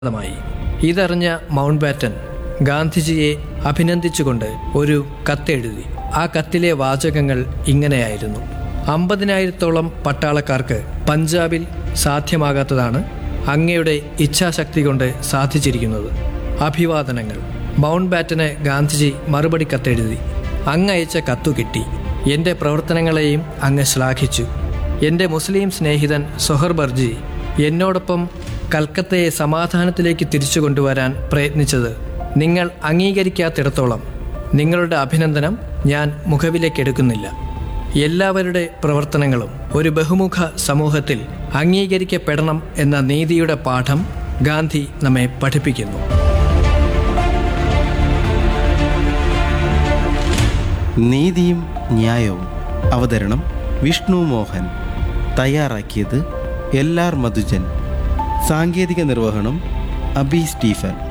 മായി ഇതറിഞ്ഞ mount batten ഗാന്ധിജിയെ അഭിനന്ദിച്ചുകൊണ്ട് ഒരു കത്തെഴുതി ആ കത്തിലെ വാചകങ്ങൾ ഇങ്ങനെയായിരുന്നു അമ്പതിനായിരത്തോളം പട്ടാളക്കാർക്ക് പഞ്ചാബിൽ സാധ്യമാകാത്തതാണ് അങ്ങയുടെ ഇച്ഛാശക്തി കൊണ്ട് സാധിച്ചിരിക്കുന്നത് അഭിവാദനങ്ങൾ മൗണ്ട് ബാറ്റന് ഗാന്ധിജി മറുപടി കത്തെഴുതി അങ്ങയച്ച കത്തു കിട്ടി എൻ്റെ പ്രവർത്തനങ്ങളെയും അങ്ങ് ശ്ലാഘിച്ചു എൻ്റെ മുസ്ലിം സ്നേഹിതൻ സൊഹർ ബർജി എന്നോടൊപ്പം കൽക്കത്തയെ സമാധാനത്തിലേക്ക് തിരിച്ചു കൊണ്ടുവരാൻ പ്രയത്നിച്ചത് നിങ്ങൾ അംഗീകരിക്കാത്തിടത്തോളം നിങ്ങളുടെ അഭിനന്ദനം ഞാൻ മുഖവിലേക്കെടുക്കുന്നില്ല എല്ലാവരുടെ പ്രവർത്തനങ്ങളും ഒരു ബഹുമുഖ സമൂഹത്തിൽ അംഗീകരിക്കപ്പെടണം എന്ന നീതിയുടെ പാഠം ഗാന്ധി നമ്മെ പഠിപ്പിക്കുന്നു നീതിയും ന്യായവും അവതരണം വിഷ്ണു മോഹൻ തയ്യാറാക്കിയത് എൽ ആർ മധുജൻ സാങ്കേതിക നിർവഹണം അബി സ്റ്റീഫൻ